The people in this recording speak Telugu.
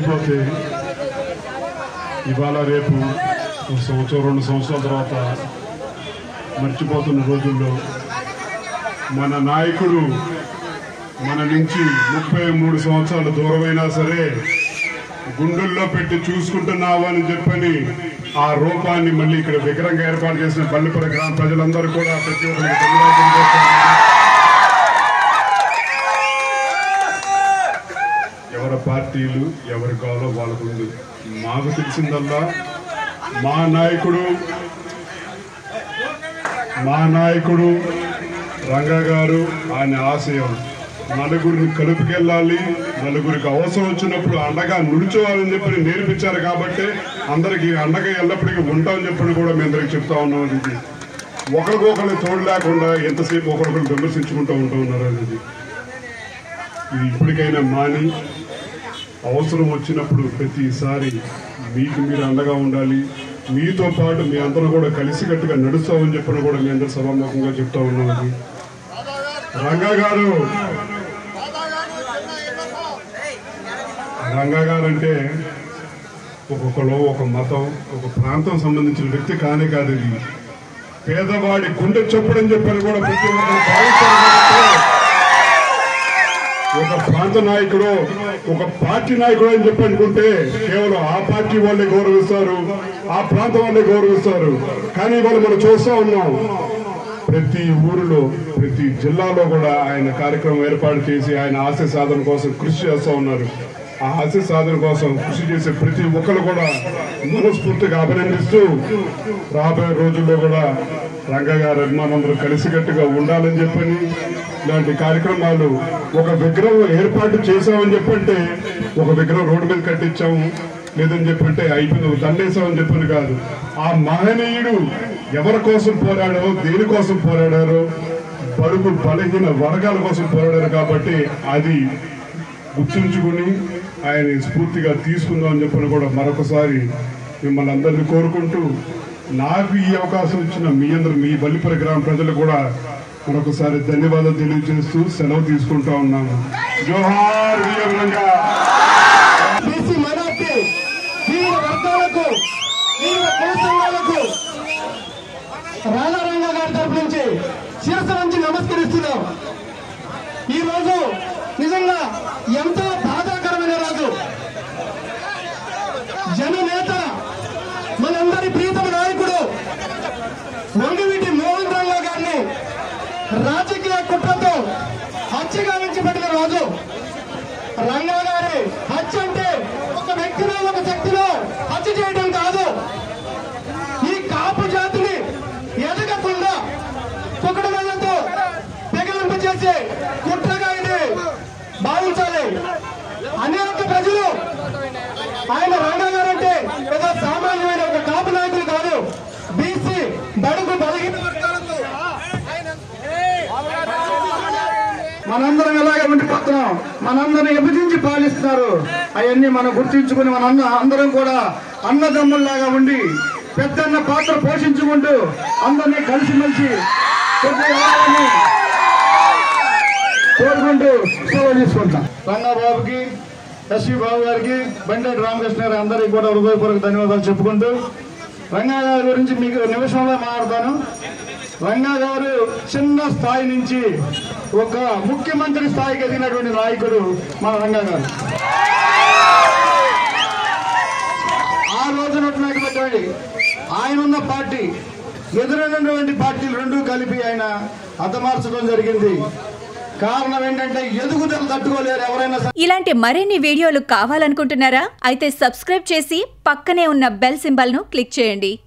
మర్చిపోతే ఇవాళ రేపు ఒక సంవత్సరం రెండు సంవత్సరాల తర్వాత మర్చిపోతున్న రోజుల్లో మన నాయకుడు మన నుంచి ముప్పై మూడు సంవత్సరాలు దూరమైనా సరే గుండెల్లో పెట్టి చూసుకుంటున్నావు అని చెప్పని ఆ రూపాన్ని మళ్ళీ ఇక్కడ విగ్రహంగా ఏర్పాటు చేసిన పల్లిపుర గ్రామ ప్రజలందరూ కూడా ప్రతి ఒక్కరికి ధన్యవాదాలు చేస్తున్నాను. ఎవరి పార్టీలు ఎవరి కావాలో వాళ్ళకు ఉంది మాకు తెలిసిందల్లా మా నాయకుడు మా నాయకుడు రంగా గారు ఆయన ఆశయం నలుగురిని కలుపుకెళ్ళాలి నలుగురికి అవసరం వచ్చినప్పుడు అండగా నిలుచోవాలని చెప్పి నేర్పించారు కాబట్టి అందరికి అండగా ఎల్లప్పటికీ ఉంటామని చెప్పని కూడా మీ అందరికి చెప్తా ఉన్నాం ఇది ఒకరికొకరిని తోడు లేకుండా ఎంతసేపు ఒకరికొకరు విమర్శించుకుంటూ ఉంటా ఉన్నారు అనేది ఇది ఇప్పటికైనా మాని అవసరం వచ్చినప్పుడు ప్రతిసారి మీకు మీరు అండగా ఉండాలి మీతో పాటు మీ అందరూ కూడా కలిసికట్టుగా నడుస్తామని చెప్పిన కూడా మీ అందరు సభాముఖంగా చెప్తా ఉన్నాను రంగా గారు రంగా గారు అంటే ఒక్కొక్కరు ఒక మతం ఒక ప్రాంతం సంబంధించిన వ్యక్తి కానే కాదు ఇది పేదవాడి గుండె చొప్పుడని చెప్పని కూడా ప్రతి ఒక్కరు భావిస్తారు కాబట్టి ఒక ప్రాంత నాయకుడు ఒక పార్టీ నాయకుడు అని చెప్పి అనుకుంటే కేవలం ఆ పార్టీ వాళ్ళే గౌరవిస్తారు ఆ ప్రాంతం వాళ్ళే గౌరవిస్తారు కానీ ఇవాళ మనం చూస్తా ఉన్నాం ప్రతి ఊరిలో ప్రతి జిల్లాలో కూడా ఆయన కార్యక్రమం ఏర్పాటు చేసి ఆయన ఆశయ సాధన కోసం కృషి చేస్తూ ఉన్నారు ఆ ఆశయ సాధన కోసం కృషి చేసే ప్రతి ఒక్కరు కూడా మనస్ఫూర్తిగా అభినందిస్తూ రాబోయే రోజుల్లో కూడా రంగా గారి అభిమానులందరూ కలిసికట్టుగా ఉండాలని చెప్పని ఇలాంటి కార్యక్రమాలు ఒక విగ్రహం ఏర్పాటు చేశామని చెప్పంటే ఒక విగ్రహం రోడ్డు మీద కట్టించాము లేదని చెప్పంటే అయిపోయింది ఒక దండేశామని చెప్పని కాదు ఆ మహనీయుడు ఎవరి కోసం పోరాడారో దేనికోసం పోరాడారో బడుగు బలహీన వర్గాల కోసం పోరాడారు కాబట్టి అది గుర్తుంచుకుని ఆయన స్ఫూర్తిగా తీసుకుందాం అని చెప్పని కూడా మరొకసారి మిమ్మల్ని అందరినీ కోరుకుంటూ నాకు ఈ అవకాశం ఇచ్చిన మీ అందరు మీ బల్లిపర గ్రామ ప్రజలు కూడా మరొకసారి ధన్యవాదాలు తెలియజేస్తూ సెలవు తీసుకుంటా ఉన్నాము జోహార్ విజయవంగా బీసీ మైనార్టీ వివిధ వర్గాలకు వివిధ కుల సంఘాలకు రాజారంగ గారి తరపు నుంచి శిరస్సు నుంచి నమస్కరిస్తున్నాం ఈ రోజు నిజంగా ఎంతో బాధాకరమైన రోజు జననేత మనందరి ప్రీతమ నాయకుడు వంగవీటి మోహన్ రంగా గారిని రాజకీయ కుట్రతో హత్యగా పెట్టిన రోజు రంగా గారి హత్య అంటే ఒక వ్యక్తిలో ఒక శక్తిలో హత్య చేయడం కాదు ఈ కాపు జాతిని ఎదగకుండా పొగడమలతో పెగలింపు చేసే కుట్రగా ఇది భావించాలి అనేక ప్రజలు ఆయన రంగా గారు అంటే ఏదో సామాన్యమైన ఒక కాపు నాయకులు కాదు బీసీ బడుగు బలహీన వర్గాలకు మనందరం ఎలాగే ఉండిపోతున్నాం మనందరం విభజించి పాలిస్తున్నారు అవన్నీ మనం గుర్తించుకుని మన అన్న అందరం కూడా అన్నదమ్ముల్లాగా ఉండి పెద్దన్న పాత్ర పోషించుకుంటూ అందరినీ కలిసిమెలిసి కొద్దిగా కోరుకుంటూ సేవ తీసుకుంటాం రంగాబాబుకి ఎస్వి బాబు గారికి బండేటి రామకృష్ణ గారి అందరికీ కూడా హృదయపూర్వక ధన్యవాదాలు చెప్పుకుంటూ రంగా గారి గురించి మీకు నిమిషంలో మాట్లాడతాను రంగా గారు చిన్న స్థాయి నుంచి ఒక ముఖ్యమంత్రి స్థాయికి ఎదిగినటువంటి నాయకుడు మన రంగా గారు ఆ రోజున ఉన్నటువంటి ఆయన ఉన్న పార్టీ ఎదురైనటువంటి పార్టీలు రెండూ కలిపి ఆయన హతమార్చడం జరిగింది కారణం ఏంటంటే ఎదుగుదల తట్టుకోలేరు ఎవరైనా సరే. ఇలాంటి మరిన్ని వీడియోలు కావాలనుకుంటున్నారా అయితే సబ్స్క్రైబ్ చేసి పక్కనే ఉన్న బెల్ సింబల్ను క్లిక్ చేయండి